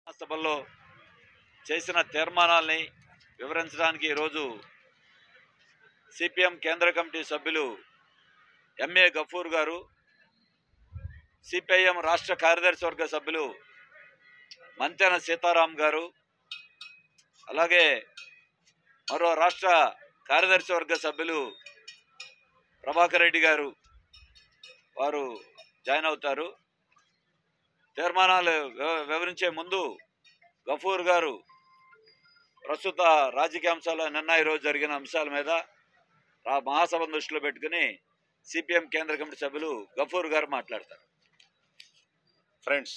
సభల్లో చేసిన తీర్మానాల్ని వివరించడానికి ఈరోజు సిపిఎం కేంద్ర కమిటీ సభ్యులు ఎంఏ గఫూర్ గారు సిపిఐఎం రాష్ట్ర కార్యదర్శి వర్గ సభ్యులు మంతెన సీతారాం గారు అలాగే మరో రాష్ట్ర కార్యదర్శి వర్గ సభ్యులు ప్రభాకర్ రెడ్డి గారు వారు జాయిన్ అవుతారు తీర్మానాలు వివ- వివరించే ముందు గఫూర్ గారు ప్రస్తుత రాజకీయ అంశాలు నిన్న ఈరోజు జరిగిన అంశాల మీద ఆ మహాసభను దృష్టిలో పెట్టుకుని సిపిఎం కేంద్ర కమిటీ సభ్యులు గఫూర్ గారు మాట్లాడతారు ఫ్రెండ్స్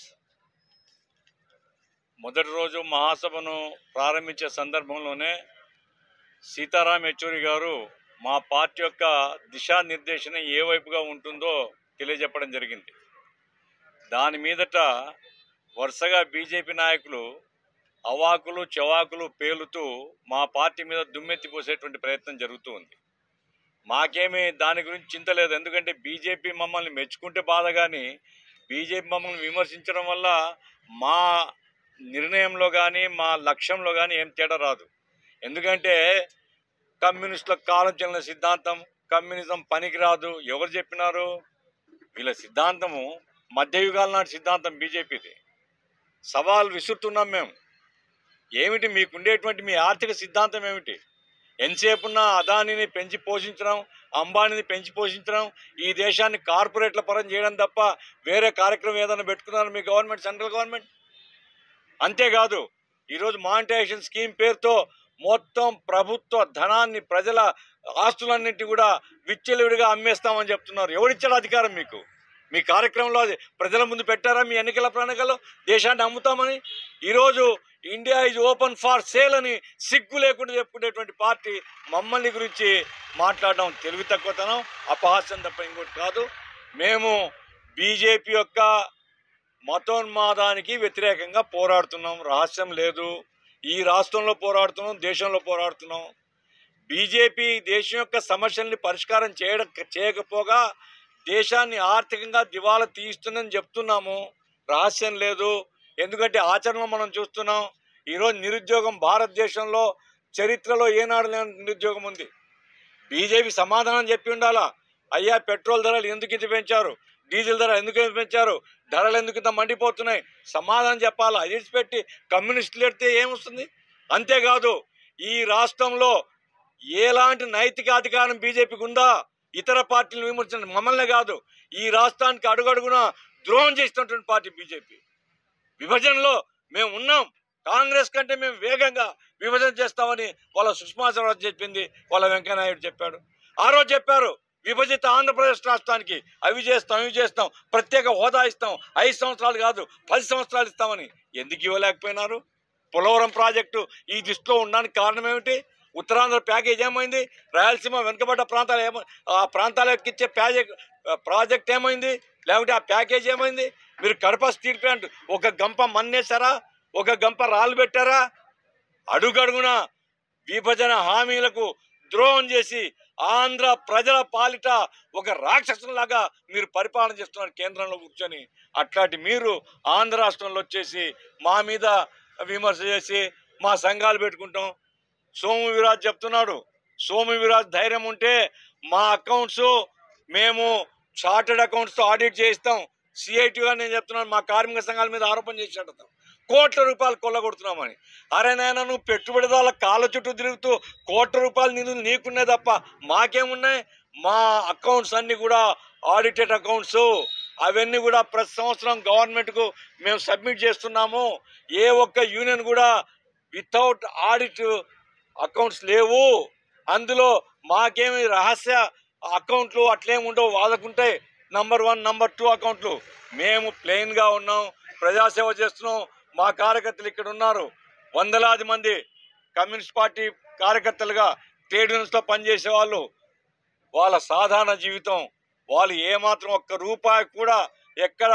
మొదటి రోజు మహాసభను ప్రారంభించే సందర్భంలోనే సీతారాం యెచూరి గారు మా పార్టీ యొక్క దిశానిర్దేశన ఏ వైపుగా ఉంటుందో తెలియజెప్పడం జరిగింది దాని మీదట వరుసగా బీజేపీ నాయకులు అవాకులు చవాకులు పేలుతూ మా పార్టీ మీద దుమ్మెత్తి పోసేటువంటి ప్రయత్నం జరుగుతూ ఉంది మాకేమీ దాని గురించి చింత లేదు ఎందుకంటే బీజేపీ మమ్మల్ని మెచ్చుకుంటే బాధ కానీ బీజేపీ మమ్మల్ని విమర్శించడం వల్ల మా నిర్ణయంలో కానీ మా లక్ష్యంలో కానీ ఏం తేడా రాదు ఎందుకంటే కమ్యూనిస్టులకు కాలం చెల్లిన సిద్ధాంతం కమ్యూనిజం పనికిరాదు ఎవరు చెప్పినారు వీళ్ళ సిద్ధాంతము మధ్యయుగాల నాటి సిద్ధాంతం బీజేపీది సవాల్ విసురుతున్నాం మేము ఏమిటి మీకుండేటువంటి మీ ఆర్థిక సిద్ధాంతం ఏమిటి ఎంతసేపున్న అదానిని పెంచి పోషించడం అంబానీని పెంచి పోషించడం ఈ దేశాన్ని కార్పొరేట్ల పరం చేయడం తప్ప వేరే కార్యక్రమం ఏదైనా పెట్టుకున్నారు మీ గవర్నమెంట్ సెంట్రల్ గవర్నమెంట్ అంతేకాదు ఈరోజు మానిటైజేషన్ స్కీమ్ పేరుతో మొత్తం ప్రభుత్వ ధనాన్ని ప్రజల ఆస్తులన్నింటి కూడా విచ్చలవిడిగా అమ్మేస్తామని చెప్తున్నారు ఎవరిచ్చాడు అధికారం మీకు మీ కార్యక్రమంలో అది ప్రజల ముందు పెట్టారా మీ ఎన్నికల ప్రణాళికలో దేశాన్ని అమ్ముతామని ఈరోజు India is open for sale అని సిగ్గు లేకుండా చెప్పుకునేటువంటి పార్టీ మమ్మల్ని గురించి మాట్లాడడం తెలివి తక్కువతనం అపహాస్యం తప్ప ఇంకోటి కాదు మేము బీజేపీ యొక్క మతోన్మాదానికి వ్యతిరేకంగా పోరాడుతున్నాం రహస్యం లేదు ఈ రాష్ట్రంలో పోరాడుతున్నాం దేశంలో పోరాడుతున్నాం బీజేపీ దేశం యొక్క సమస్యల్ని పరిష్కారం చేయడం చేయకపోగా దేశాన్ని ఆర్థికంగా దివాలా తీస్తుందని చెప్తున్నాము రహస్యం లేదు ఎందుకంటే ఆచరణలో మనం చూస్తున్నాం ఈరోజు నిరుద్యోగం భారతదేశంలో చరిత్రలో ఏనాడు లేని నిరుద్యోగం ఉంది బీజేపీ సమాధానం చెప్పి ఉండాలా అయ్యా పెట్రోల్ ధరలు ఎందుకు ఇంత పెంచారు డీజిల్ ధర ఎందుకు ఇంత పెంచారు ధరలు ఎందుకు ఇంత మండిపోతున్నాయి సమాధానం చెప్పాలా విడిచిపెట్టి కమ్యూనిస్టులు ఎడితే ఏమొస్తుంది అంతేకాదు ఈ రాష్ట్రంలో ఎలాంటి నైతిక అధికారం బీజేపీకి ఉందా ఇతర పార్టీలను విమర్శించడం మమ్మల్నే కాదు ఈ రాష్ట్రానికి అడుగడుగున ద్రోహం చేసినటువంటి పార్టీ బీజేపీ విభజనలో మేము ఉన్నాం కాంగ్రెస్ కంటే మేము వేగంగా విభజన చేస్తామని వాళ్ళ సుష్మా స్వరాజ్ చెప్పింది వాళ్ళ వెంకయ్యనాయుడు చెప్పాడు ఆ రోజు చెప్పారు విభజిత ఆంధ్రప్రదేశ్ రాష్ట్రానికి అవి చేస్తాం ఇవి చేస్తాం ప్రత్యేక హోదా ఇస్తాం ఐదు సంవత్సరాలు కాదు పది సంవత్సరాలు ఇస్తామని ఎందుకు ఇవ్వలేకపోయినారు పోలవరం ప్రాజెక్టు ఈ దృష్టిలో ఉండడానికి కారణం ఏమిటి ఉత్తరాంధ్ర ప్యాకేజ్ ఏమైంది రాయలసీమ వెనుకబడ్డ ప్రాంతాలు ఏమో ఆ ప్రాంతాలకు ఇచ్చే ప్యాజెక్ ప్రాజెక్ట్ ఏమైంది లేకుంటే ఆ ప్యాకేజ్ ఏమైంది మీరు కడప స్టీల్ ప్లాంట్ ఒక గంప మన్నేశారా ఒక గంప రాళ్ళు పెట్టారా అడుగడుగున విభజన హామీలకు ద్రోహం చేసి ఆంధ్ర ప్రజల పాలిట ఒక రాక్షసులాగా మీరు పరిపాలన చేస్తున్నారు కేంద్రంలో కూర్చొని అట్లాంటి మీరు ఆంధ్ర రాష్ట్రంలో వచ్చేసి మా మీద విమర్శ చేసి మా సంఘాలు పెట్టుకుంటాం సోము విరాజ్ చెప్తున్నాడు సోము విరాజ్ ధైర్యం ఉంటే మా అకౌంట్స్ మేము చార్టెడ్ అకౌంట్స్తో ఆడిట్ చేయిస్తాం సిఐటిగా నేను చెప్తున్నాను మా కార్మిక సంఘాల మీద ఆరోపణ చేశాడు అతను కోట్ల రూపాయలు కొల్లగొడుతున్నామని అరే నాయన నువ్వు పెట్టుబడిదారుల కాళ్ళ చుట్టూ తిరుగుతూ కోట్ల రూపాయల నిధులు నీకున్నాయి తప్ప మాకేమున్నాయి మా అకౌంట్స్ అన్నీ కూడా ఆడిటెడ్ అకౌంట్స్ అవన్నీ కూడా ప్రతి సంవత్సరం గవర్నమెంట్కు మేము సబ్మిట్ చేస్తున్నాము ఏ ఒక్క యూనియన్ కూడా వితౌట్ ఆడిట్ అకౌంట్స్ లేవు అందులో మాకేమి రహస్య అకౌంట్లు అట్లేమి ఉండవు వాళ్ళకుంటాయి నంబర్ వన్ నంబర్ టూ అకౌంట్లు మేము ప్లెయిన్గా ఉన్నాం ప్రజాసేవ చేస్తున్నాం మా కార్యకర్తలు ఇక్కడ ఉన్నారు వందలాది మంది కమ్యూనిస్ట్ పార్టీ కార్యకర్తలుగా ట్రేడ్ యూనియన్స్లో పనిచేసే వాళ్ళు వాళ్ళ సాధారణ జీవితం వాళ్ళు ఏమాత్రం ఒక్క రూపాయి కూడా ఎక్కడ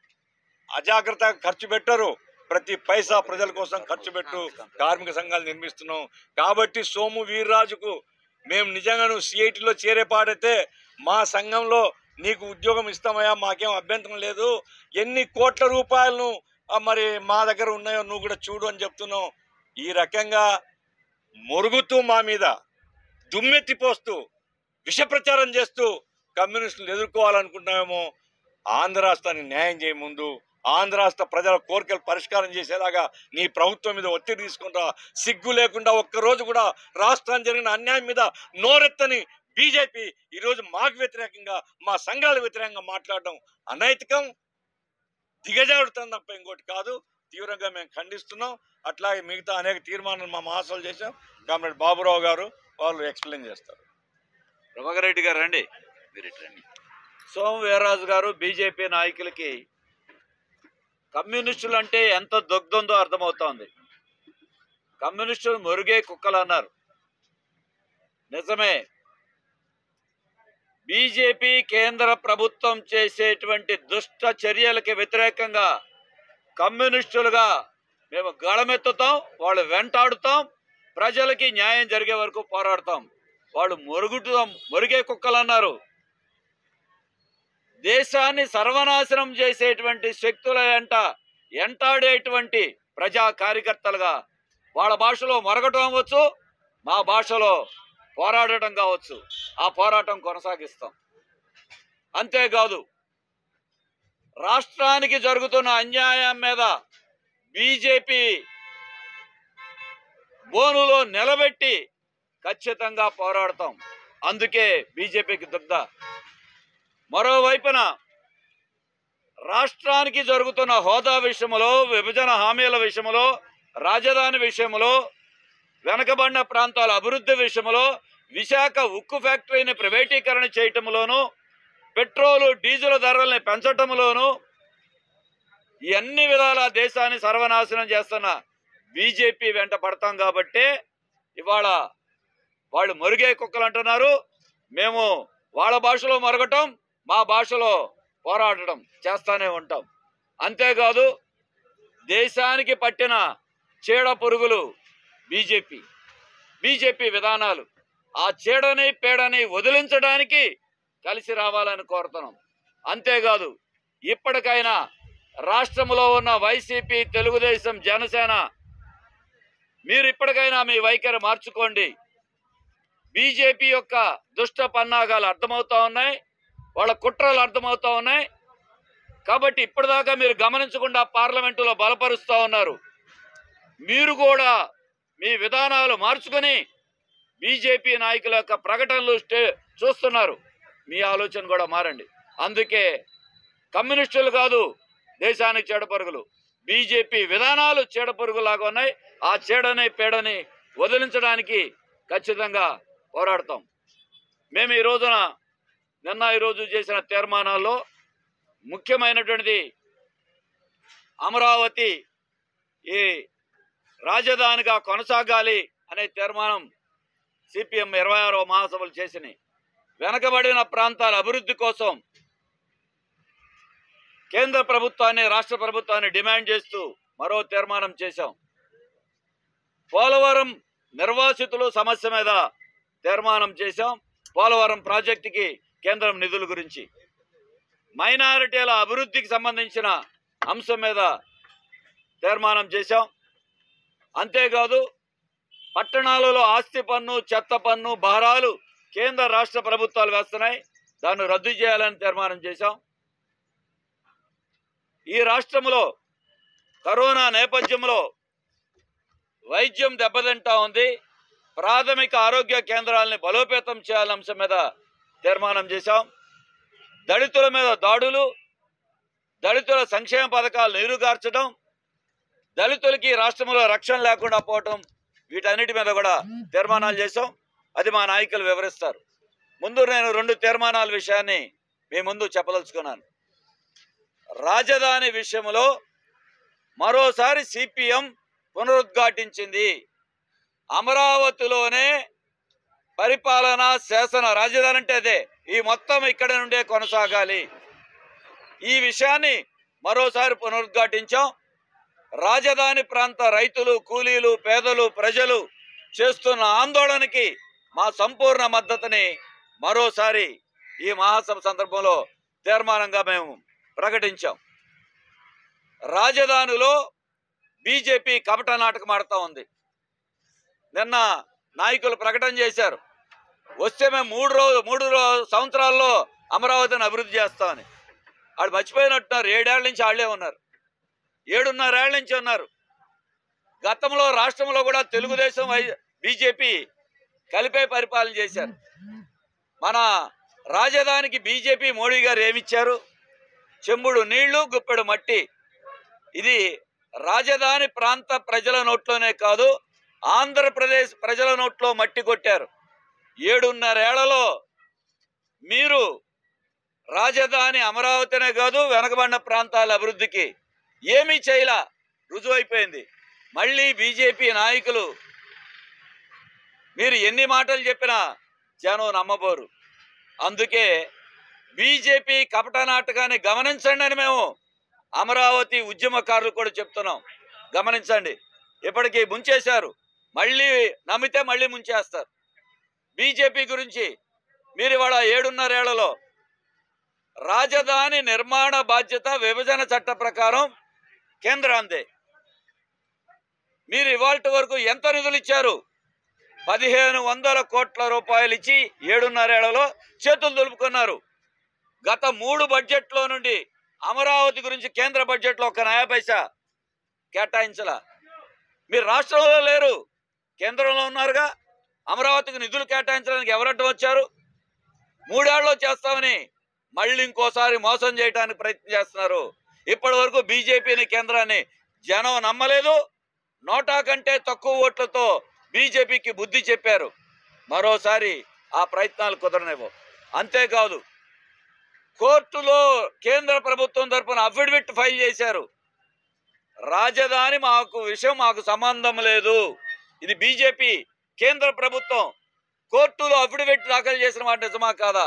అజాగ్రత్త ఖర్చు పెట్టరు ప్రతి పైసా ప్రజల కోసం ఖర్చు పెట్టు కార్మిక సంఘాలు నిర్మిస్తున్నాం కాబట్టి సోము వీర్రాజుకు మేము నిజంగా నువ్వు సిఐటిలో చేరే పాడైతే మా సంఘంలో నీకు ఉద్యోగం ఇస్తామయ్యా మాకేం అభ్యంతరం లేదు ఎన్ని కోట్ల రూపాయలను ఆ, మరి మా దగ్గర ఉన్నాయో నువ్వు కూడా చూడు అని చెప్తున్నావు ఈ రకంగా మొరుగుతూ మా మీద దుమ్మెత్తిపోస్తూ విష ప్రచారం చేస్తూ కమ్యూనిస్టులు ఎదుర్కోవాలనుకుంటున్నామేమో ఆంధ్ర రాష్ట్రాన్ని న్యాయం చేయ ముందు ఆంధ్ర రాష్ట్ర ప్రజల కోరికలు పరిష్కారం చేసేలాగా నీ ప్రభుత్వం మీద ఒత్తిడి తీసుకుంటా సిగ్గు లేకుండా ఒక్కరోజు కూడా రాష్ట్రానికి జరిగిన అన్యాయం మీద నోరెత్తని బీజేపీ ఈరోజు మాకు వ్యతిరేకంగా మా సంఘాల వ్యతిరేకంగా మాట్లాడడం అనైతికం దిగజారుతుంది తప్ప ఇంకోటి కాదు తీవ్రంగా మేము ఖండిస్తున్నాం అట్లాగే మిగతా అనేక తీర్మానాలు మా మహాసభలు చేశాం కామ్రేడ్ బాబురావు గారు వాళ్ళు ఎక్స్ప్లెయిన్ చేస్తారు ప్రభాకర్ రెడ్డి గారు రండి మీరు ఇటు రండి సోము వీర్రాజు గారు బీజేపీ నాయకులకి కమ్యూనిస్టులు అంటే ఎంత దొగ్ధందో అర్థమవుతోంది కమ్యూనిస్టులు మురుగే కుక్కలు అన్నారు నిజమే బీజేపీ కేంద్ర ప్రభుత్వం చేసేటువంటి దుష్ట చర్యలకి వ్యతిరేకంగా కమ్యూనిస్టులుగా మేము గళమెత్తుతాం వాళ్ళు వెంటాడుతాం ప్రజలకి న్యాయం జరిగే వరకు పోరాడతాం వాళ్ళు మురుగుతాం మురిగే కుక్కలు అన్నారు దేశాన్ని సర్వనాశనం చేసేటువంటి శక్తుల వెంట ఎంటాడేటువంటి ప్రజా కార్యకర్తలుగా వాళ్ళ భాషలో మొరగటం అవ్వచ్చు మా భాషలో పోరాడటం కావచ్చు ఆ పోరాటం కొనసాగిస్తాం అంతేకాదు రాష్ట్రానికి జరుగుతున్న అన్యాయం మీద బీజేపీ బోనులో నిలబెట్టి ఖచ్చితంగా పోరాడతాం అందుకే బీజేపీకి దుగ్ధ మరోవైపున రాష్ట్రానికి జరుగుతున్న హోదా విషయంలో విభజన హామీల విషయంలో రాజధాని విషయంలో వెనకబడిన ప్రాంతాల అభివృద్ధి విషయంలో విశాఖ ఉక్కు ఫ్యాక్టరీని ప్రైవేటీకరణ చేయటంలోనూ పెట్రోలు డీజిల్ ధరల్ని పెంచటంలోనూ ఈ అన్ని విధాల దేశాన్ని సర్వనాశనం చేస్తున్న బీజేపీ వెంట పడతాం కాబట్టి ఇవాళ వాళ్ళు మరుగే కుక్కలు అంటున్నారు మేము వాళ్ళ భాషలో మరగటం మా భాషలో పోరాడటం చేస్తానే ఉంటాం అంతేకాదు దేశానికి పట్టిన చీడ పురుగులు బీజేపీ బీజేపీ విధానాలు ఆ చీడని పీడని వదిలించడానికి కలిసి రావాలని కోరుతున్నాం అంతేకాదు ఇప్పటికైనా రాష్ట్రంలో ఉన్న వైసీపీ తెలుగుదేశం జనసేన మీరు ఇప్పటికైనా మీ వైఖరి మార్చుకోండి బీజేపీ యొక్క దుష్ట పన్నాగాలు అర్థమవుతా ఉన్నాయి వాళ్ళ కుట్రలు అర్థమవుతా ఉన్నాయి కాబట్టి ఇప్పటిదాకా మీరు గమనించకుండా పార్లమెంటులో బలపరుస్తూ ఉన్నారు మీరు కూడా మీ విధానాలు మార్చుకొని బీజేపీ నాయకుల యొక్క ప్రకటనలు స్టే చూస్తున్నారు మీ ఆలోచన కూడా మారండి అందుకే కమ్యూనిస్టులు కాదు దేశానికి చెడపరుగులు బీజేపీ విధానాలు చీడపరుగులాగా ఉన్నాయి ఆ చీడని పీడని వదిలించడానికి ఖచ్చితంగా పోరాడతాం మేము ఈ రోజున నిన్న ఈరోజు చేసిన తీర్మానాల్లో ముఖ్యమైనటువంటిది అమరావతి ఈ రాజధానిగా కొనసాగాలి అనే తీర్మానం సిపిఎం ఇరవై ఆరో మహాసభలు చేసినాయి వెనకబడిన ప్రాంతాల అభివృద్ధి కోసం కేంద్ర ప్రభుత్వాన్ని రాష్ట్ర ప్రభుత్వాన్ని డిమాండ్ చేస్తూ మరో తీర్మానం చేశాం పోలవరం నిర్వాసితులు సమస్య మీద తీర్మానం చేశాం పోలవరం ప్రాజెక్టుకి కేంద్రం నిధుల గురించి మైనారిటీల అభివృద్ధికి సంబంధించిన అంశం మీద తీర్మానం చేశాం అంతేకాదు పట్టణాలలో ఆస్తి పన్ను చెత్త పన్ను భారాలు కేంద్ర రాష్ట్ర ప్రభుత్వాలు వేస్తున్నాయి దాన్ని రద్దు చేయాలని తీర్మానం చేశాం ఈ రాష్ట్రంలో కరోనా నేపథ్యంలో వైద్యం దెబ్బతింటా ఉంది ప్రాథమిక ఆరోగ్య కేంద్రాలని బలోపేతం చేయాలనే అంశం మీద తీర్మానం చేశాం దళితుల మీద దాడులు దళితుల సంక్షేమ పథకాలు నీరుగార్చడం దళితులకి రాష్ట్రంలో రక్షణ లేకుండా పోవటం వీటన్నిటి మీద కూడా తీర్మానాలు చేశాం అది మా నాయకులు వివరిస్తారు ముందు నేను రెండు తీర్మానాల విషయాన్ని మీ ముందు చెప్పదలుచుకున్నాను రాజధాని విషయంలో మరోసారి సిపిఎం పునరుద్ఘాటించింది అమరావతిలోనే పరిపాలన శాసన రాజధాని అంటే అదే ఈ మొత్తం ఇక్కడ నుండే కొనసాగాలి ఈ విషయాన్ని మరోసారి పునరుద్ఘాటించాం రాజధాని ప్రాంత రైతులు కూలీలు పేదలు ప్రజలు చేస్తున్న ఆందోళనకి మా సంపూర్ణ మద్దతుని మరోసారి ఈ మహాసభ సందర్భంలో తీర్మానంగా మేము ప్రకటించాం రాజధానిలో బీజేపీ కపట నాటకం ఆడుతూ ఉంది నిన్న నాయకులు ప్రకటన చేశారు వస్తే మేము మూడు రోజు మూడు రోజు సంవత్సరాల్లో అమరావతిని అభివృద్ధి చేస్తామని వాళ్ళు మర్చిపోయినట్టున్నారు ఏడేళ్ల నుంచి వాళ్ళే ఉన్నారు ఏడున్నరేళ్ల నుంచి ఉన్నారు గతంలో రాష్ట్రంలో కూడా తెలుగుదేశం వై- బీజేపీ కలిపే పరిపాలన చేశారు మన రాజధానికి బీజేపీ మోడీ గారు ఏమిచ్చారు చెంబుడు నీళ్లు గుప్పెడు మట్టి ఇది రాజధాని ప్రాంత ప్రజల నోట్లోనే కాదు ఆంధ్రప్రదేశ్ ప్రజల నోట్లో మట్టి కొట్టారు ఏడున్నరేళ్లలో మీరు రాజధాని అమరావతినే కాదు వెనకబడిన ప్రాంతాల అభివృద్ధికి ఏమీ చేయలా రుజువైపోయింది మళ్ళీ బీజేపీ నాయకులు మీరు ఎన్ని మాటలు చెప్పినా జనం నమ్మబోరు అందుకే బీజేపీ కపట నాటకాన్ని గమనించండి అని మేము అమరావతి ఉద్యమకారులు కూడా చెప్తున్నాం గమనించండి ఇప్పటికీ ముంచేశారు మళ్ళీ నమ్మితే మళ్ళీ ముంచేస్తారు బీజేపీ గురించి మీరు ఇవాళ ఏడున్నరేళ్లలో రాజధాని నిర్మాణ బాధ్యత విభజన చట్ట ప్రకారం కేంద్రాందే మీరు ఇవాళ వరకు ఎంత నిధులు ఇచ్చారు పదిహేను వందల కోట్ల రూపాయలు ఇచ్చి ఏడున్నరేళ్లలో చేతులు దులుపుకున్నారు గత మూడు బడ్జెట్లో నుండి అమరావతి గురించి కేంద్ర బడ్జెట్లో ఒక నయా పైసా కేటాయించలా మీరు రాష్ట్రంలో లేరు కేంద్రంలో ఉన్నారుగా అమరావతికి నిధులు కేటాయించడానికి ఎవరడ్డం వచ్చారు మూడేళ్ళు చేస్తామని మళ్ళీ ఇంకోసారి మోసం చేయడానికి ప్రయత్నం చేస్తున్నారు ఇప్పటి వరకు బీజేపీని కేంద్రాన్ని జనం నమ్మలేదు నోటా కంటే తక్కువ ఓట్లతో బీజేపీకి బుద్ధి చెప్పారు మరోసారి ఆ ప్రయత్నాలు కుదరనివ్వవు అంతేకాదు కోర్టులో కేంద్ర ప్రభుత్వం తరపున అఫిడవిట్ ఫైల్ చేశారు రాజధాని మాకు విషయం మాకు సంబంధం లేదు ఇది బీజేపీ కేంద్ర ప్రభుత్వం కోర్టులో అఫిడవిట్ దాఖలు చేసిన మాట నిజమా కాదా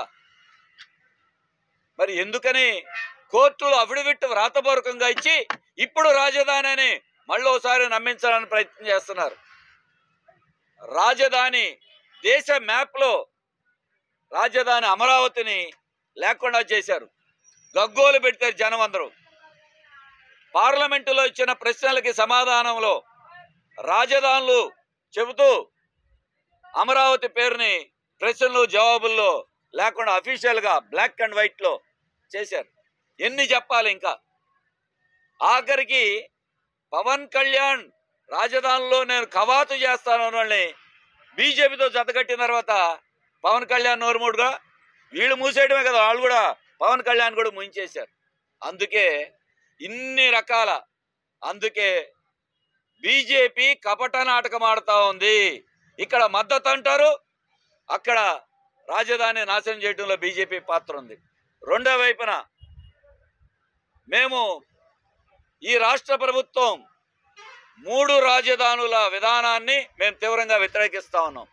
మరి ఎందుకని కోర్టులో అఫిడవిట్ వ్రాతపూర్వకంగా ఇచ్చి ఇప్పుడు రాజధాని అని మళ్ళోసారి నమ్మించాలని ప్రయత్నం చేస్తున్నారు రాజధాని దేశ మ్యాప్లో రాజధాని అమరావతిని లేకుండా చేశారు గగ్గోలు పెడతారు జనం అందరూ పార్లమెంటులో ఇచ్చిన ప్రశ్నలకి సమాధానంలో రాజధానులు చెబుతూ అమరావతి పేరుని ప్రశ్నలు జవాబుల్లో లేకుండా అఫీషియల్గా బ్లాక్ అండ్ వైట్లో చేశారు ఎన్ని చెప్పాలి ఇంకా ఆఖరికి పవన్ కళ్యాణ్ రాజధానిలో నేను కవాతు చేస్తాను అన్న వాళ్ళని బీజేపీతో జతకట్టిన తర్వాత పవన్ కళ్యాణ్ నోరుమూడుగా వీళ్ళు మూసేయడమే కదా వాళ్ళు కూడా పవన్ కళ్యాణ్ కూడా ముంచేశారు అందుకే ఇన్ని రకాల అందుకే బీజేపీ కపట నాటకం ఆడుతూ ఉంది ఇక్కడ మద్దతు అంటారు అక్కడ రాజధాని నాశనం చేయడంలో బీజేపీ పాత్ర ఉంది రెండో వైపున మేము ఈ రాష్ట్ర ప్రభుత్వం మూడు రాజధానుల విధానాన్ని మేము తీవ్రంగా వ్యతిరేకిస్తా ఉన్నాం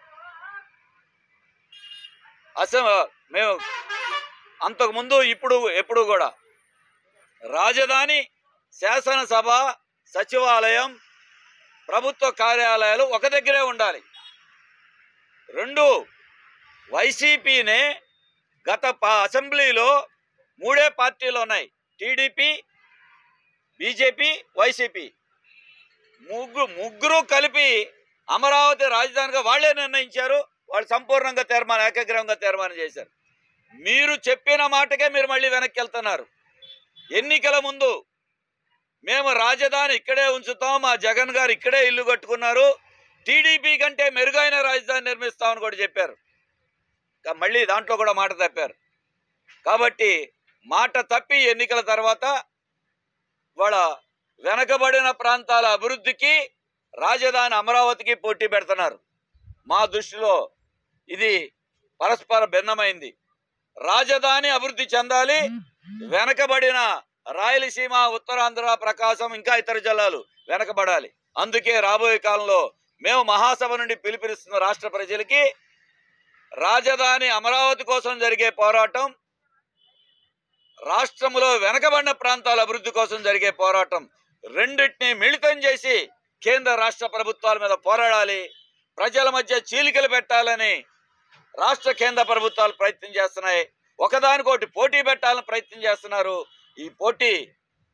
అసలు మేము అంతకుముందు ఇప్పుడు ఎప్పుడు కూడా రాజధాని శాసనసభ సచివాలయం ప్రభుత్వ కార్యాలయాలు ఒక దగ్గరే ఉండాలి రెండు వైసీపీనే గత ప- అసెంబ్లీలో మూడే పార్టీలు ఉన్నాయి టీడీపీ బీజేపీ వైసీపీ ముగ్గురు ముగ్గురు కలిపి అమరావతి రాజధానిగా వాళ్ళే నిర్ణయించారు వాళ్ళు సంపూర్ణంగా తీర్మానం ఏకగ్రహంగా తీర్మానం చేశారు మీరు చెప్పిన మాటకే మీరు మళ్ళీ వెనక్కి వెళ్తున్నారు ఎన్నికల ముందు మేము రాజధాని ఇక్కడే ఉంచుతాం మా జగన్ గారు ఇక్కడే ఇల్లు కట్టుకున్నారు టీడీపీ కంటే మెరుగైన రాజధాని నిర్మిస్తామని కూడా చెప్పారు కా- మళ్ళీ దాంట్లో కూడా మాట తప్పారు కాబట్టి మాట తప్పి ఎన్నికల తర్వాత వాళ్ళ వెనకబడిన ప్రాంతాల అభివృద్ధికి రాజధాని అమరావతికి పోటీ పెడుతున్నారు మా దృష్టిలో ఇది పరస్పర భిన్నమైంది రాజధాని అభివృద్ధి చెందాలి వెనకబడిన రాయలసీమ ఉత్తరాంధ్ర ప్రకాశం ఇంకా ఇతర జిల్లాలు వెనకబడాలి అందుకే రాబోయే కాలంలో మేము మహాసభ నుండి పిలుపునిస్తున్న రాష్ట్ర ప్రజలకి రాజధాని అమరావతి కోసం జరిగే పోరాటం రాష్ట్రంలో వెనకబడిన ప్రాంతాల అభివృద్ధి కోసం జరిగే పోరాటం రెండింటిని మిళితం చేసి కేంద్ర రాష్ట్ర ప్రభుత్వాల మీద పోరాడాలి ప్రజల మధ్య చీలికలు పెట్టాలని రాష్ట్ర కేంద్ర ప్రభుత్వాలు ప్రయత్నం చేస్తున్నాయి ఒకదానికొకటి పోటీ పెట్టాలని ప్రయత్నం చేస్తున్నారు ఈ పోటీ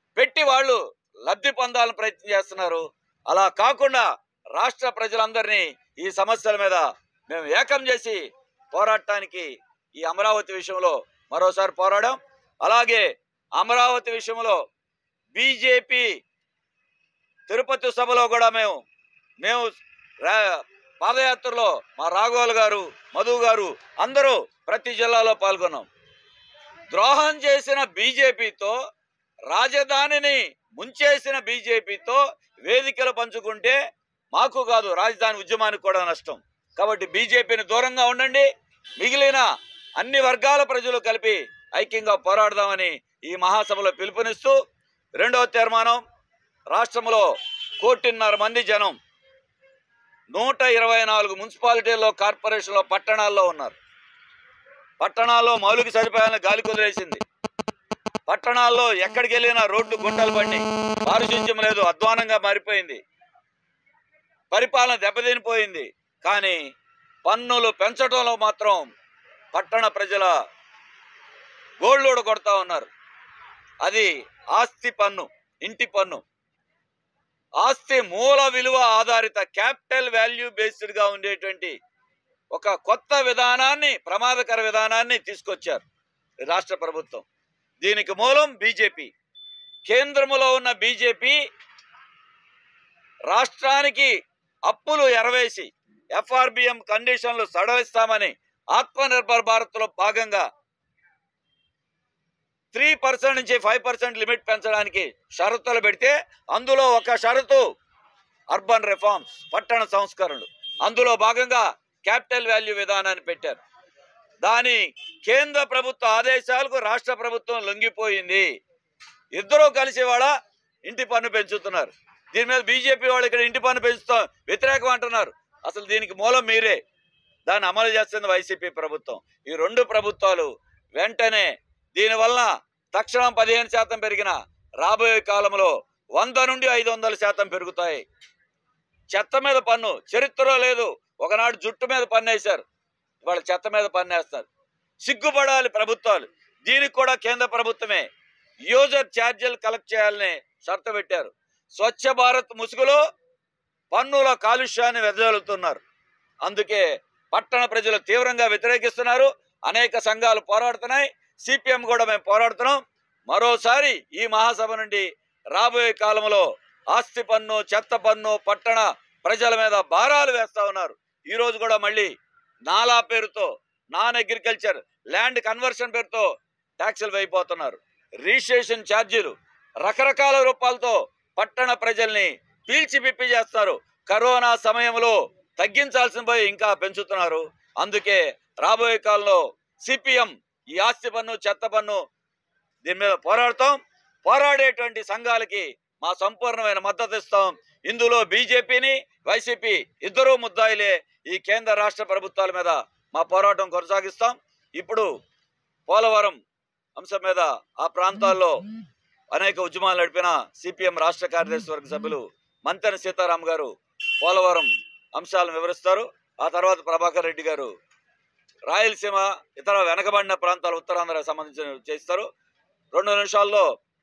పెట్టి వాళ్ళు లబ్ధి పొందాలని ప్రయత్నం చేస్తున్నారు అలా కాకుండా రాష్ట్ర ప్రజలందరినీ ఈ సమస్యల మీద మేము ఏకం చేసి పోరాడటానికి ఈ అమరావతి విషయంలో మరోసారి పోరాడాం అలాగే అమరావతి విషయంలో బీజేపీ తిరుపతి సభలో కూడా మేము మేము రా- పాదయాత్రలో మా రాఘోల్ గారు మధు గారు అందరూ ప్రతి జిల్లాలో పాల్గొన్నాం ద్రోహం చేసిన బీజేపీతో రాజధానిని ముంచేసిన బీజేపీతో వేదికలు పంచుకుంటే మాకు కాదు రాజధాని ఉద్యమానికి కూడా నష్టం కాబట్టి బీజేపీని దూరంగా ఉండండి మిగిలిన అన్ని వర్గాల ప్రజలు కలిపి ఐక్యంగా పోరాడదామని ఈ మహాసభలో పిలుపునిస్తూ రెండవ తీర్మానం రాష్ట్రంలో కోటిన్నర మంది జనం నూట ఇరవై నాలుగు మున్సిపాలిటీల్లో కార్పొరేషన్లో పట్టణాల్లో ఉన్నారు పట్టణాల్లో మౌలిక సదుపాయాలను గాలి కుదిరేసింది పట్టణాల్లో ఎక్కడికి వెళ్ళినా రోడ్లు గుంటలు పడి పారిశుధ్యం లేదు అధ్వానంగా మారిపోయింది పరిపాలన దెబ్బతినిపోయింది కానీ పన్నులు పెంచడంలో మాత్రం పట్టణ ప్రజల గోళ్ళోడు కొడతా ఉన్నారు అది ఆస్తి పన్ను ఇంటి పన్ను ఆస్తి మూల విలువ ఆధారిత క్యాపిటల్ వాల్యూ బేస్డ్ గా ఉండేటువంటి ఒక కొత్త విధానాన్ని ప్రమాదకర విధానాన్ని తీసుకొచ్చారు ఈ రాష్ట్ర ప్రభుత్వం దీనికి మూలం బీజేపీ కేంద్రములో ఉన్న బీజేపీ రాష్ట్రానికి అప్పులు ఎరవేసి ఎఫ్ఆర్బిఎం కండిషన్లు సడలిస్తామని ఆత్మనిర్భర్ భారత్లో భాగంగా త్రీ పర్సెంట్ నుంచి ఫైవ్ పర్సెంట్ లిమిట్ పెంచడానికి షరతులు పెడితే అందులో ఒక షరతు అర్బన్ రిఫార్మ్స్ పట్టణ సంస్కరణలు అందులో భాగంగా క్యాపిటల్ వాల్యూ విధానాన్ని పెట్టారు దాని కేంద్ర ప్రభుత్వ ఆదేశాలకు రాష్ట్ర ప్రభుత్వం లొంగిపోయింది ఇద్దరూ కలిసి వాళ్ళ ఇంటి పన్ను పెంచుతున్నారు దీని మీద బీజేపీ వాళ్ళు ఇక్కడ ఇంటి పన్ను పెంచుతాం వ్యతిరేకం అంటున్నారు అసలు దీనికి మూలం మీరే దాన్ని అమలు చేస్తుంది వైసీపీ ప్రభుత్వం ఈ రెండు ప్రభుత్వాలు వెంటనే దీనివల్ల తక్షణం పదిహేను శాతం పెరిగిన రాబోయే కాలంలో వంద నుండి ఐదు వందల శాతం పెరుగుతాయి చెత్త మీద పన్ను చరిత్రలో లేదు ఒకనాడు జుట్టు మీద పన్ను వేశారు ఇవాళ చెత్త మీద పన్ను వేస్తారు సిగ్గుపడాలి ప్రభుత్వాలు దీనికి కూడా కేంద్ర ప్రభుత్వమే యూజర్ ఛార్జీలు కలెక్ట్ చేయాలని షరతు పెట్టారు స్వచ్ఛ భారత్ ముసుగులో పన్నుల కాలుష్యాన్ని వెదజల్లుతున్నారు అందుకే పట్టణ ప్రజలు తీవ్రంగా వ్యతిరేకిస్తున్నారు అనేక సంఘాలు పోరాడుతున్నాయి సిపిఎం కూడా మేము పోరాడుతున్నాం మరోసారి ఈ మహాసభ నుండి రాబోయే కాలంలో ఆస్తి పన్ను చెత్త పన్ను పట్టణ ప్రజల మీద భారాలు వేస్తా ఉన్నారు ఈ రోజు కూడా మళ్ళీ నాలా పేరుతో నాన్ అగ్రికల్చర్ ల్యాండ్ కన్వర్షన్ పేరుతో ట్యాక్సులు వేయిపోతున్నారు రిజిస్ట్రేషన్ ఛార్జీలు రకరకాల రూపాలతో పట్టణ ప్రజల్ని పీల్చి పిప్పి చేస్తారు కరోనా సమయంలో తగ్గించాల్సిన పోయి ఇంకా పెంచుతున్నారు అందుకే రాబోయే కాలంలో సిపిఎం ఈ ఆస్తి పన్ను చెత్త పన్ను దీని మీద పోరాడతాం పోరాడేటువంటి సంఘాలకి మా సంపూర్ణమైన మద్దతు ఇస్తాం ఇందులో బీజేపీని వైసీపీ ఇద్దరూ ముద్దాయిలే ఈ కేంద్ర రాష్ట్ర ప్రభుత్వాల మీద మా పోరాటం కొనసాగిస్తాం ఇప్పుడు పోలవరం అంశం మీద ఆ ప్రాంతాల్లో అనేక ఉద్యమాలు నడిపిన సిపిఎం రాష్ట్ర కార్యదర్శి వర్గ సభ్యులు మంతెన సీతారాం గారు పోలవరం అంశాలను వివరిస్తారు ఆ తర్వాత ప్రభాకర్ రెడ్డి గారు రాయలసీమ ఇతర వెనకబడిన ప్రాంతాల ఉత్తరాంధ్ర సంబంధించిన చేస్తారు రెండు నిమిషాల్లో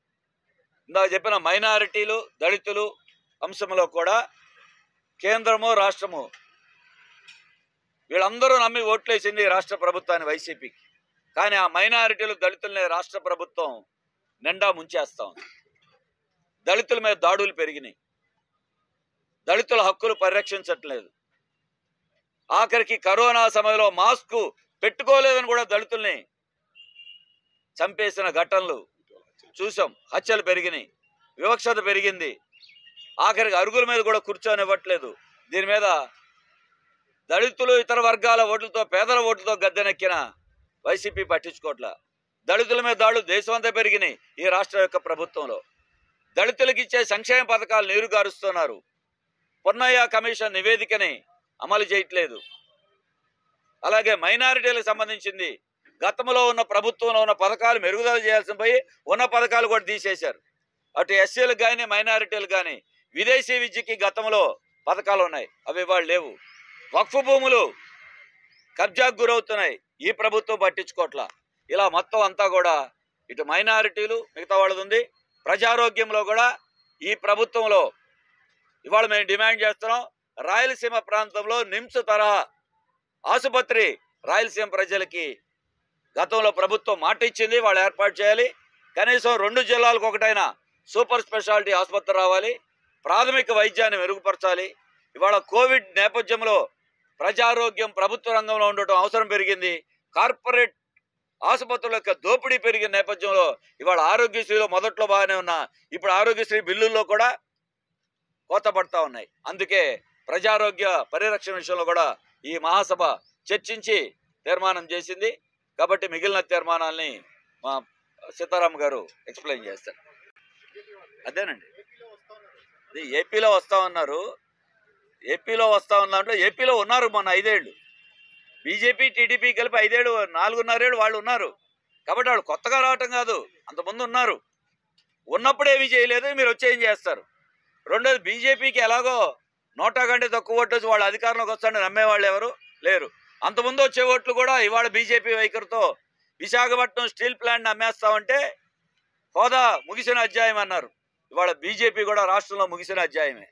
ఇందాక చెప్పిన మైనారిటీలు దళితులు అంశంలో కూడా కేంద్రము రాష్ట్రము వీళ్ళందరూ నమ్మి ఓట్లేసింది రాష్ట్ర ప్రభుత్వాన్ని వైసీపీకి కానీ ఆ మైనారిటీలు దళితుల్ని రాష్ట్ర ప్రభుత్వం నిండా ముంచేస్తా ఉంది దళితుల మీద దాడులు పెరిగినాయి దళితుల హక్కులు పరిరక్షించట్లేదు ఆఖరికి కరోనా సమయంలో మాస్క్ పెట్టుకోలేదని కూడా దళితుల్ని చంపేసిన ఘటనలు చూసాం హత్యలు పెరిగినాయి వివక్షత పెరిగింది ఆఖరికి అరుగుల మీద కూడా కూర్చొనివ్వట్లేదు దీని మీద దళితులు ఇతర వర్గాల ఓట్లతో పేదల ఓట్లతో గద్దెనెక్కిన వైసీపీ పట్టించుకోవట్ల దళితుల మీద దాడులు దేశమంతా పెరిగినాయి ఈ రాష్ట్ర యొక్క ప్రభుత్వంలో దళితులకు ఇచ్చే సంక్షేమ పథకాలు నీరు గారుస్తున్నారు పొన్నయ్య కమిషన్ నివేదికని అమలు చేయట్లేదు అలాగే మైనారిటీలకు సంబంధించింది గతంలో ఉన్న ప్రభుత్వంలో ఉన్న పథకాలు మెరుగుదల చేయాల్సిన పోయి ఉన్న పథకాలు కూడా తీసేశారు అటు ఎస్సీలకు కానీ మైనారిటీలకు కానీ విదేశీ విద్యకి గతంలో పథకాలు ఉన్నాయి అవి వాళ్ళు లేవు వక్ఫ్ భూములు కబ్జాకు గురవుతున్నాయి ఈ ప్రభుత్వం పట్టించుకోవట్లా ఇలా మొత్తం అంతా కూడా ఇటు మైనారిటీలు మిగతా వాళ్ళది ఉంది ప్రజారోగ్యంలో కూడా ఈ ప్రభుత్వంలో ఇవాళ మేము డిమాండ్ చేస్తున్నాం రాయలసీమ ప్రాంతంలో నిమ్స్ తరహా ఆసుపత్రి రాయలసీమ ప్రజలకి గతంలో ప్రభుత్వం మాట ఇచ్చింది వాళ్ళు ఏర్పాటు చేయాలి కనీసం రెండు జిల్లాలకు ఒకటైన సూపర్ స్పెషాలిటీ ఆసుపత్రి రావాలి ప్రాథమిక వైద్యాన్ని మెరుగుపరచాలి ఇవాళ కోవిడ్ నేపథ్యంలో ప్రజారోగ్యం ప్రభుత్వ రంగంలో ఉండటం అవసరం పెరిగింది కార్పొరేట్ ఆసుపత్రుల యొక్క దోపిడీ పెరిగిన నేపథ్యంలో ఇవాళ ఆరోగ్యశ్రీలో మొదట్లో బాగానే ఉన్నా ఇప్పుడు ఆరోగ్యశ్రీ బిల్లుల్లో కూడా కోత పడతా ఉన్నాయి అందుకే ప్రజారోగ్య పరిరక్షణ విషయంలో కూడా ఈ మహాసభ చర్చించి తీర్మానం చేసింది కాబట్టి మిగిలిన తీర్మానాల్ని మా సీతారాం గారు ఎక్స్ప్లెయిన్ చేస్తారు అదేనండి ఇది ఏపీలో వస్తా ఉన్నారు ఏపీలో వస్తా ఉన్న దాంట్లో ఏపీలో ఉన్నారు మొన్న ఐదేళ్ళు బీజేపీ టీడీపీ కలిపి ఐదేళ్ళు నాలుగున్నరేళ్ళు వాళ్ళు ఉన్నారు కాబట్టి వాళ్ళు కొత్తగా రావటం కాదు అంతకుముందు ఉన్నారు ఉన్నప్పుడు ఏమీ చేయలేదు మీరు వచ్చి ఏం చేస్తారు రెండోది బీజేపీకి ఎలాగో నోటా కంటే తక్కువ ఓట్లు వచ్చి వాళ్ళ అధికారంలోకి వస్తాడని నమ్మేవాళ్ళు ఎవరు లేరు అంతకుముందు వచ్చే ఓట్లు కూడా ఇవాళ బీజేపీ వైఖరితో విశాఖపట్నం స్టీల్ ప్లాంట్ అమ్మేస్తామంటే హోదా ముగిసిన అధ్యాయం అన్నారు ఇవాళ బీజేపీ కూడా రాష్ట్రంలో ముగిసిన అధ్యాయమే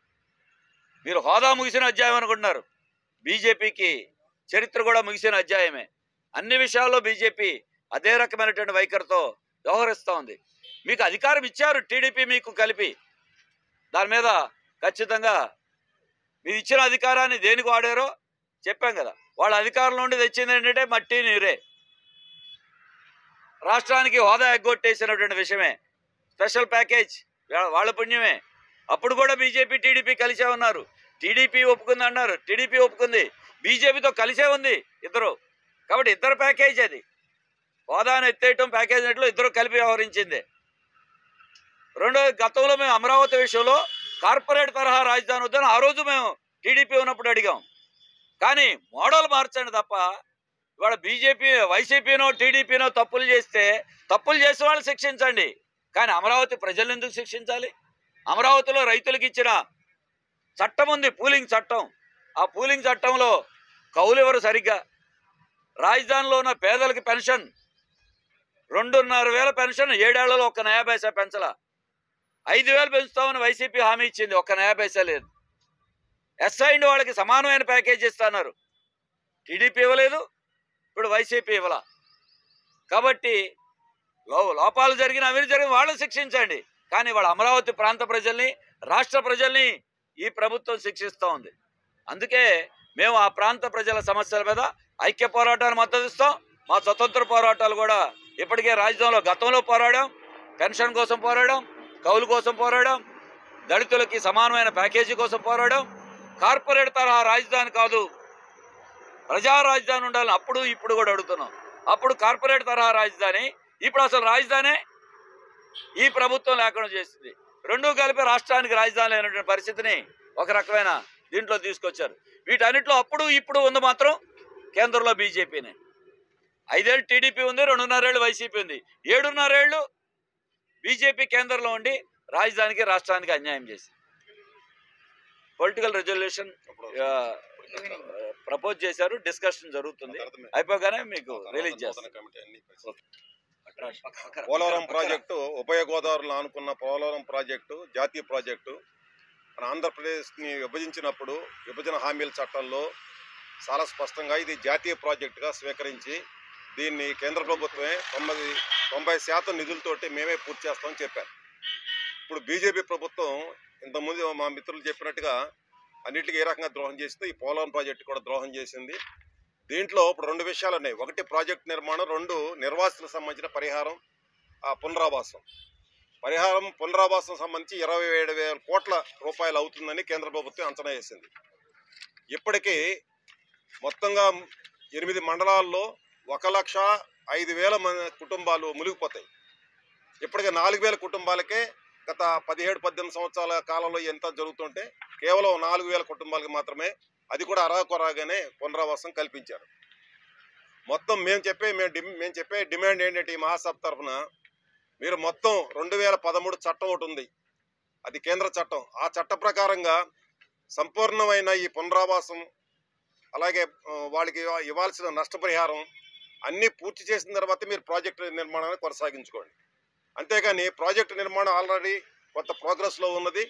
మీరు హోదా ముగిసిన అధ్యాయం అనుకుంటున్నారు బీజేపీకి చరిత్ర కూడా ముగిసిన అధ్యాయమే అన్ని విషయాల్లో బీజేపీ అదే రకమైనటువంటి వైఖరితో వ్యవహరిస్తూ ఉంది మీకు అధికారం ఇచ్చారు టీడీపీ మీకు కలిపి దాని మీద ఖచ్చితంగా మీరు ఇచ్చిన అధికారాన్ని దేనికి వాడారో చెప్పాం కదా వాళ్ళ అధికారం నుండి తెచ్చింది ఏంటంటే మట్టి నీరే రాష్ట్రానికి హోదా ఎగ్గొట్టేసినటువంటి విషయమే స్పెషల్ ప్యాకేజ్ వా- వాళ్ళ పుణ్యమే అప్పుడు కూడా బీజేపీ టీడీపీ కలిసే ఉన్నారు టీడీపీ ఒప్పుకుంది అన్నారు టీడీపీ ఒప్పుకుంది బీజేపీతో కలిసే ఉంది ఇద్దరు కాబట్టి ఇద్దరు ప్యాకేజ్ అది హోదాను ఎత్తేయటం ప్యాకేజ్ నెట్లో ఇద్దరు కలిపి వ్యవహరించింది రెండోది గతంలో మేము అమరావతి విషయంలో కార్పొరేట్ తరహా రాజధాని వద్దని ఆ రోజు మేము టీడీపీ ఉన్నప్పుడు అడిగాం కానీ మోడల్ మార్చండి తప్ప ఇవాళ బీజేపీ వైసీపీనో టీడీపీనో తప్పులు చేస్తే తప్పులు చేసే వాళ్ళు శిక్షించండి కానీ అమరావతి ప్రజలను ఎందుకు శిక్షించాలి అమరావతిలో రైతులకు ఇచ్చిన చట్టం ఉంది పూలింగ్ చట్టం ఆ పూలింగ్ చట్టంలో కౌలు ఎవరు సరిగ్గా రాజధానిలో ఉన్న పేదలకి పెన్షన్ రెండున్నర వేల పెన్షన్ ఏడేళ్లలో ఒక్క నయా పైసా పెంచలా ఐదు వేలు పెంచుతామని వైసీపీ హామీ ఇచ్చింది ఒక్క నయా పైసా లేదు ఎస్ఐండ్ వాళ్ళకి సమానమైన ప్యాకేజ్ ఇస్తున్నారు టీడీపీ ఇవ్వలేదు ఇప్పుడు వైసీపీ ఇవ్వాల కాబట్టి లో- లోపాలు జరిగిన అవినీతి జరిగిన వాళ్ళని శిక్షించండి కానీ వాళ్ళ అమరావతి ప్రాంత ప్రజల్ని రాష్ట్ర ప్రజల్ని ఈ ప్రభుత్వం శిక్షిస్తూ ఉంది అందుకే మేము ఆ ప్రాంత ప్రజల సమస్యల మీద ఐక్య పోరాటాన్ని మద్దతు ఇస్తాం మా స్వతంత్ర పోరాటాలు కూడా ఇప్పటికే రాజధానిలో గతంలో పోరాడాం పెన్షన్ కోసం పోరాడాం కౌలు కోసం పోరాడాం దళితులకి సమానమైన ప్యాకేజీ కోసం పోరాడాం కార్పొరేట్ తరహా రాజధాని కాదు ప్రజా రాజధాని ఉండాలని అప్పుడు ఇప్పుడు కూడా అడుగుతున్నాం అప్పుడు కార్పొరేట్ తరహా రాజధాని ఇప్పుడు అసలు రాజధానే ఈ ప్రభుత్వం లేకుండా చేసింది రెండూ కలిపి రాష్ట్రానికి రాజధాని లేనటువంటి పరిస్థితిని ఒక రకమైన దీంట్లో తీసుకొచ్చారు వీటన్నిటిలో అప్పుడు ఇప్పుడు ఉంది మాత్రం కేంద్రంలో బీజేపీనే ఐదేళ్ళు టీడీపీ ఉంది రెండున్నరేళ్ళు వైసీపీ ఉంది ఏడున్నరేళ్ళు బీజేపీ కేంద్రంలో ఉండి రాజధానికి రాష్ట్రానికి అన్యాయం చేసింది పొలిటికల్ రెజల్యూషన్ ప్రపోజ్ చేశారు డిస్కషన్ జరుగుతుంది అయిపోగానే మీకు రిలీజ్ చేస్తాం పోలవరం ప్రాజెక్టు ఉభయ గోదావరిలో ఆనుకున్న పోలవరం ప్రాజెక్టు జాతీయ ప్రాజెక్టు మన ఆంధ్రప్రదేశ్ని విభజించినప్పుడు విభజన హామీల చట్టంలో చాలా స్పష్టంగా ఇది జాతీయ ప్రాజెక్టుగా స్వీకరించి దీన్ని కేంద్ర ప్రభుత్వమే తొంభై తొంభై శాతం నిధులతోటి మేమే పూర్తి చేస్తామని చెప్పారు ఇప్పుడు బీజేపీ ప్రభుత్వం ఇంతకుముందు మా మిత్రులు చెప్పినట్టుగా అన్నిటికీ ఏ రకంగా ద్రోహం చేసిందో ఈ పోలవరం ప్రాజెక్టు కూడా ద్రోహం చేసింది దీంట్లో ఇప్పుడు రెండు విషయాలు ఉన్నాయి ఒకటి ప్రాజెక్ట్ నిర్మాణం రెండు నిర్వాసితులకు సంబంధించిన పరిహారం ఆ పునరావాసం పరిహారం పునరావాసం సంబంధించి ఇరవై ఏడు వేల కోట్ల రూపాయలు అవుతుందని కేంద్ర ప్రభుత్వం అంచనా వేసింది ఇప్పటికీ మొత్తంగా ఎనిమిది మండలాల్లో ఒక లక్ష ఐదు వేల మంది కుటుంబాలు మునిగిపోతాయి ఇప్పటికే నాలుగు వేల కుటుంబాలకే గత పదిహేడు పద్దెనిమిది సంవత్సరాల కాలంలో ఎంత జరుగుతుంటే కేవలం నాలుగు వేల కుటుంబాలకి మాత్రమే అది కూడా అరాకొరాగానే పునరావాసం కల్పించారు మొత్తం మేము చెప్పే మేము డి మేము చెప్పే డిమాండ్ ఏంటంటే ఈ మహాసభ తరఫున మీరు మొత్తం రెండు వేల పదమూడు చట్టం ఒకటి ఉంది అది కేంద్ర చట్టం ఆ చట్ట ప్రకారంగా సంపూర్ణమైన ఈ పునరావాసం అలాగే ఆ, వాళ్ళకి ఇవ్వ- ఇవ్వాల్సిన నష్టపరిహారం అన్నీ పూర్తి చేసిన తర్వాత మీరు ప్రాజెక్టు నిర్మాణాన్ని కొనసాగించుకోండి అంతేగాని ప్రాజెక్టు నిర్మాణం ఆల్రెడీ కొంత ప్రోగ్రెస్లో ఉన్నది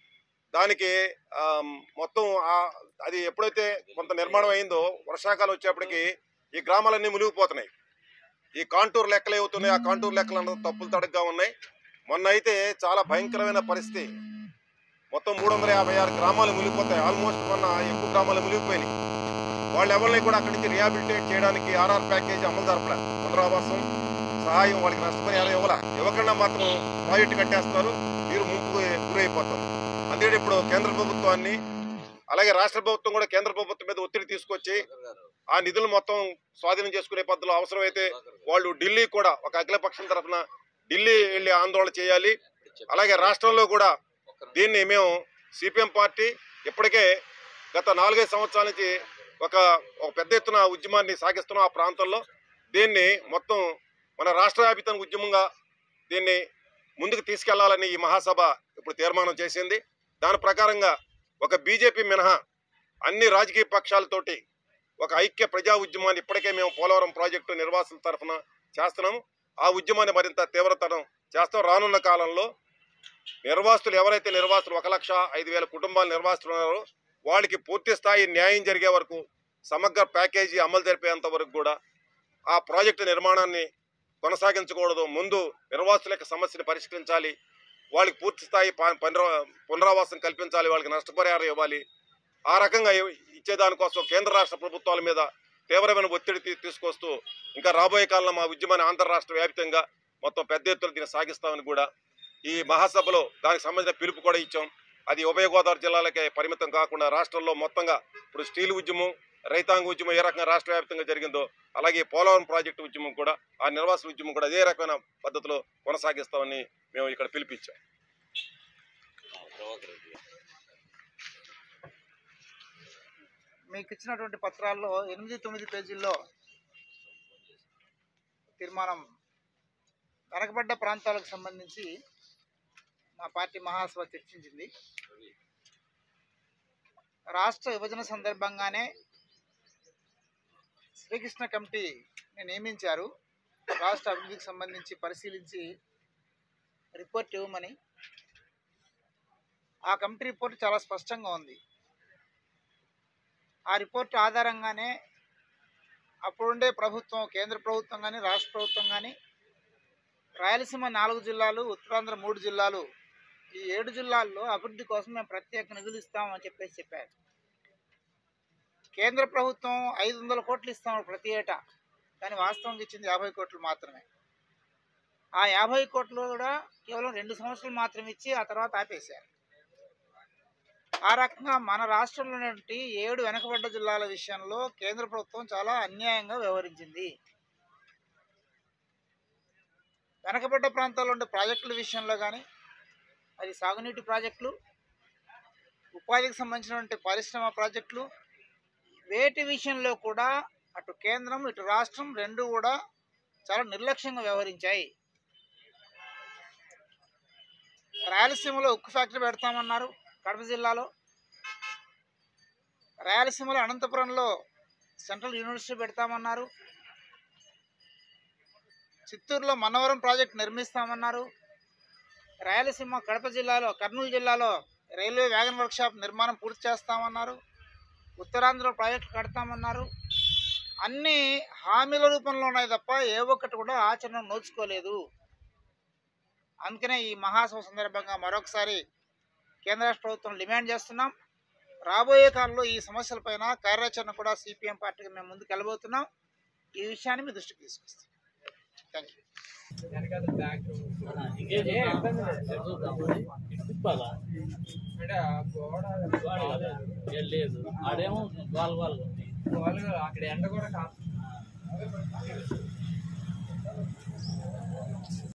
దానికి ఆ, మొత్తం ఆ- అది ఎప్పుడైతే కొంత నిర్మాణం అయిందో వర్షాకాలం వచ్చేప్పటికి ఈ గ్రామాలన్నీ మునిగిపోతున్నాయి ఈ కాంటూర్ లెక్కలు ఏవుతున్నాయి ఆ కాంటూర్ లెక్కలు అందరూ తప్పులు తడగ్గా ఉన్నాయి మొన్న అయితే చాలా భయంకరమైన పరిస్థితి మొత్తం మూడు వందల యాభై ఆరు గ్రామాలు మునిగిపోతాయి ఆల్మోస్ట్ మొన్న ఎక్కువ గ్రామాలు మునిగిపోయినాయి వాళ్ళు ఎవరిని కూడా అక్కడి నుంచి రిహాబిలిటేట్ చేయడానికి ఆర్ఆర్ ప్యాకేజ్ అమలు జరపలే పునరావాసం సహాయం వాళ్ళకి నష్టపరిహారం ఇవ్వాల ఇవ్వకుండా మాత్రం ప్రాజెక్టు కట్టేస్తున్నారు మీరు ముంపు గురైపోతారు అందుకని ఇప్పుడు కేంద్ర ప్రభుత్వాన్ని అలాగే రాష్ట్ర ప్రభుత్వం కూడా కేంద్ర ప్రభుత్వం మీద ఒత్తిడి తీసుకొచ్చి ఆ నిధులు మొత్తం స్వాధీనం చేసుకునే పద్ధతిలో అవసరమైతే వాళ్ళు ఢిల్లీ కూడా ఒక అఖిలపక్షం తరఫున ఢిల్లీ వెళ్ళి ఆందోళన చేయాలి అలాగే రాష్ట్రంలో కూడా దీన్ని మేము సిపిఎం పార్టీ ఇప్పటికే గత నాలుగైదు సంవత్సరాల నుంచి ఒక ఒక పెద్ద ఎత్తున ఉద్యమాన్ని సాగిస్తున్నాం ఆ ప్రాంతంలో దీన్ని మొత్తం మన రాష్ట్ర వ్యాపితంగా ఉద్యమంగా దీన్ని ముందుకు తీసుకెళ్లాలని ఈ మహాసభ ఇప్పుడు తీర్మానం చేసింది దాని ప్రకారంగా ఒక బీజేపీ మినహా అన్ని రాజకీయ పక్షాలతోటి ఒక ఐక్య ప్రజా ఉద్యమాన్ని ఇప్పటికే మేము పోలవరం ప్రాజెక్టు నిర్వాసుల తరఫున చేస్తున్నాము ఆ ఉద్యమాన్ని మరింత తీవ్రతరం చేస్తాం రానున్న కాలంలో నిర్వాసితులు ఎవరైతే నిర్వాసితులు ఒక లక్ష ఐదు వేల కుటుంబాలు నిర్వాసితులు ఉన్నారో వాళ్ళకి పూర్తి స్థాయి న్యాయం జరిగే వరకు సమగ్ర ప్యాకేజీ అమలు జరిపేంత వరకు కూడా ఆ ప్రాజెక్టు నిర్మాణాన్ని కొనసాగించకూడదు ముందు నిర్వాసితుల యొక్క సమస్యను పరిష్కరించాలి వాళ్ళకి పూర్తి స్థాయి ప- పునరా- పునరావాసం కల్పించాలి వాళ్ళకి నష్టపరిహారం ఇవ్వాలి ఆ రకంగా ఇ- ఇచ్చేదానికోసం కేంద్ర రాష్ట్ర ప్రభుత్వాల మీద తీవ్రమైన ఒత్తిడి తీ- తీసుకొస్తూ ఇంకా రాబోయే కాలంలో మా ఉద్యమాన్ని ఆంధ్ర రాష్ట్ర వ్యాప్తంగా మొత్తం పెద్ద ఎత్తున దీన్ని సాగిస్తామని కూడా ఈ మహాసభలో దానికి సంబంధించిన పిలుపు కూడా ఇచ్చాం అది ఉభయ గోదావరి జిల్లాలకే పరిమితం కాకుండా రాష్ట్రంలో మొత్తంగా ఇప్పుడు స్టీల్ ఉద్యమం రైతాంగ ఉద్యమం ఏ రకంగా రాష్ట్ర వ్యాప్తంగా జరిగిందో అలాగే పోలవరం ప్రాజెక్టు ఉద్యమం కూడా ఆ నిర్వాస ఉద్యమం కూడా అదే రకమైన పద్ధతిలో కొనసాగిస్తామని మేము ఇక్కడ పిలిపించాం మీకు ఇచ్చినటువంటి పత్రాల్లో ఎనిమిది తొమ్మిది పేజీల్లో తీర్మానం వెనకబడ్డ ప్రాంతాలకు సంబంధించి మా పార్టీ మహాసభ చర్చించింది రాష్ట్ర విభజన సందర్భంగానే శ్రీకృష్ణ కమిటీని నియమించారు రాష్ట్ర అభివృద్ధికి సంబంధించి పరిశీలించి రిపోర్ట్ ఇవ్వమని ఆ కమిటీ రిపోర్ట్ చాలా స్పష్టంగా ఉంది ఆ రిపోర్ట్ ఆధారంగానే అప్పుడుండే ప్రభుత్వం కేంద్ర ప్రభుత్వం కానీ రాష్ట్ర ప్రభుత్వం కానీ రాయలసీమ నాలుగు జిల్లాలు ఉత్తరాంధ్ర మూడు జిల్లాలు ఈ ఏడు జిల్లాల్లో అభివృద్ధి కోసం మేము ప్రత్యేక నిధులు ఇస్తామని చెప్పేసి చెప్పారు కేంద్ర ప్రభుత్వం ఐదు వందల కోట్లు ఇస్తాము ప్రతి ఏటా కానీ వాస్తవంగా ఇచ్చింది యాభై కోట్లు మాత్రమే ఆ యాభై కోట్లు కూడా కేవలం రెండు సంవత్సరాలు మాత్రం ఇచ్చి ఆ తర్వాత ఆపేశారు ఆ రకంగా మన రాష్ట్రంలోని ఏడు వెనకబడ్డ జిల్లాల విషయంలో కేంద్ర ప్రభుత్వం చాలా అన్యాయంగా వ్యవహరించింది వెనకబడ్డ ప్రాంతాల్లో ఉండే ప్రాజెక్టుల విషయంలో కానీ అది సాగునీటి ప్రాజెక్టులు ఉపాధికి సంబంధించినటువంటి పరిశ్రమ ప్రాజెక్టులు వేటి విషయంలో కూడా అటు కేంద్రం ఇటు రాష్ట్రం రెండు కూడా చాలా నిర్లక్ష్యంగా వ్యవహరించాయి రాయలసీమలో ఉక్కు ఫ్యాక్టరీ పెడతామన్నారు కడప జిల్లాలో రాయలసీమలో అనంతపురంలో సెంట్రల్ యూనివర్సిటీ పెడతామన్నారు చిత్తూరులో మనవరం ప్రాజెక్ట్ నిర్మిస్తామన్నారు రాయలసీమ కడప జిల్లాలో కర్నూలు జిల్లాలో రైల్వే వ్యాగన్ వర్క్షాప్ నిర్మాణం పూర్తి చేస్తామన్నారు ఉత్తరాంధ్ర ప్రాజెక్టులు కడతామన్నారు అన్నీ హామీల రూపంలో ఉన్నాయి తప్ప ఏ ఒక్కటి కూడా ఆచరణ నోచుకోలేదు అందుకనే ఈ మహాసభ సందర్భంగా మరొకసారి కేంద్ర రాష్ట్ర ప్రభుత్వం డిమాండ్ చేస్తున్నాం రాబోయే కాలంలో ఈ సమస్యలపైన కార్యాచరణ కూడా సిపిఎం పార్టీకి మేము ముందుకు వెళ్ళబోతున్నాం ఈ విషయాన్ని మీ దృష్టికి తీసుకొస్తాం థ్యాంక్ యూ లేదు ఆడేమో వాళ్ళ వాళ్ళు అక్కడ ఎండ కూడా కాదు